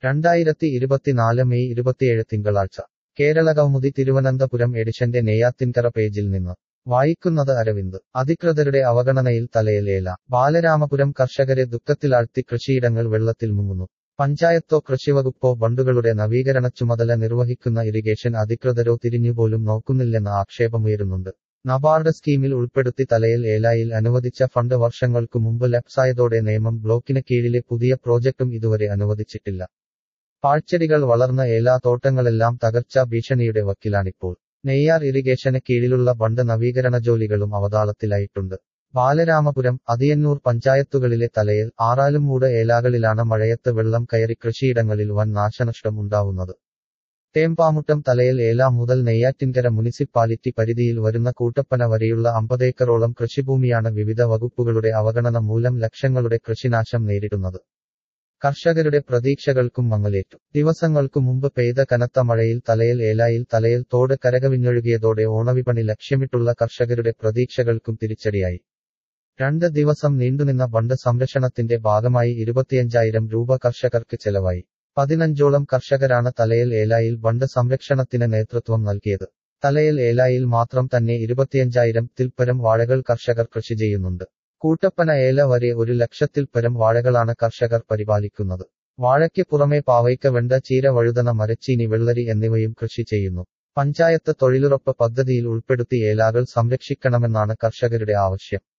രണ്ടായിരത്തി ഇരുപത്തിനാല് മെയ് ഇരുപത്തിയേഴ് തിങ്കളാഴ്ച കേരള കൗമുദി തിരുവനന്തപുരം എഡിഷന്റെ നെയ്യാത്തിൻകര പേജിൽ നിന്ന് വായിക്കുന്നത് അരവിന്ദ് അധികൃതരുടെ അവഗണനയിൽ തലയിൽ ഏല ബാലരാമപുരം കർഷകരെ ദുഃഖത്തിലാഴ്ത്തി കൃഷിയിടങ്ങൾ വെള്ളത്തിൽ മുങ്ങുന്നു പഞ്ചായത്തോ കൃഷിവകുപ്പോ ബണ്ടുകളുടെ നവീകരണ ചുമതല നിർവഹിക്കുന്ന ഇറിഗേഷൻ അധികൃതരോ തിരിഞ്ഞുപോലും നോക്കുന്നില്ലെന്ന ആക്ഷേപമുയരുന്നുണ്ട് നബാർഡ് സ്കീമിൽ ഉൾപ്പെടുത്തി തലയിൽ ഏലായിൽ അനുവദിച്ച ഫണ്ട് വർഷങ്ങൾക്കു മുമ്പ് ലപ്സായതോടെ നിയമം ബ്ലോക്കിന് കീഴിലെ പുതിയ പ്രോജക്റ്റും ഇതുവരെ അനുവദിച്ചിട്ടില്ല പാഴ്ചെടികൾ വളർന്ന ഏലാ തോട്ടങ്ങളെല്ലാം തകർച്ചാ ഭീഷണിയുടെ വക്കിലാണിപ്പോൾ നെയ്യാർ ഇറിഗേഷന് കീഴിലുള്ള ബണ്ട് നവീകരണ ജോലികളും അവതാളത്തിലായിട്ടുണ്ട് ബാലരാമപുരം അതിയന്നൂർ പഞ്ചായത്തുകളിലെ തലയിൽ ആറാലുംമൂട് ഏലാകളിലാണ് മഴയത്ത് വെള്ളം കയറി കൃഷിയിടങ്ങളിൽ വൻ നാശനഷ്ടം ഉണ്ടാവുന്നത് തേമ്പാമുട്ടം തലയിൽ ഏല മുതൽ നെയ്യാറ്റിൻകര മുനിസിപ്പാലിറ്റി പരിധിയിൽ വരുന്ന കൂട്ടപ്പന വരെയുള്ള അമ്പതേക്കറോളം കൃഷിഭൂമിയാണ് വിവിധ വകുപ്പുകളുടെ അവഗണന മൂലം ലക്ഷങ്ങളുടെ കൃഷിനാശം നേരിടുന്നത് കർഷകരുടെ പ്രതീക്ഷകൾക്കും മങ്ങലേറ്റു ദിവസങ്ങൾക്കു മുമ്പ് പെയ്ത കനത്ത മഴയിൽ തലയിൽ ഏലായിൽ തലയിൽ തോട് കരകവിഞ്ഞൊഴുകിയതോടെ ഓണവിപണി ലക്ഷ്യമിട്ടുള്ള കർഷകരുടെ പ്രതീക്ഷകൾക്കും തിരിച്ചടിയായി രണ്ട് ദിവസം നീണ്ടുനിന്ന ബണ്ട് സംരക്ഷണത്തിന്റെ ഭാഗമായി ഇരുപത്തിയഞ്ചായിരം രൂപ കർഷകർക്ക് ചെലവായി പതിനഞ്ചോളം കർഷകരാണ് തലയിൽ ഏലായിൽ ബണ്ട് സംരക്ഷണത്തിന് നേതൃത്വം നൽകിയത് തലയിൽ ഏലായിൽ മാത്രം തന്നെ ഇരുപത്തിയഞ്ചായിരം തിൽപ്പരം വാഴകൾ കർഷകർ കൃഷി ചെയ്യുന്നുണ്ട് കൂട്ടപ്പന ഏല വരെ ഒരു ലക്ഷത്തിൽ പരം വാഴകളാണ് കർഷകർ പരിപാലിക്കുന്നത് വാഴയ്ക്ക് പുറമെ പാവയ്ക്ക വെണ്ട ചീര വഴുതന മരച്ചീനി വെള്ളരി എന്നിവയും കൃഷി ചെയ്യുന്നു പഞ്ചായത്ത് തൊഴിലുറപ്പ് പദ്ധതിയിൽ ഉൾപ്പെടുത്തി ഏലാകൾ സംരക്ഷിക്കണമെന്നാണ് കർഷകരുടെ ആവശ്യം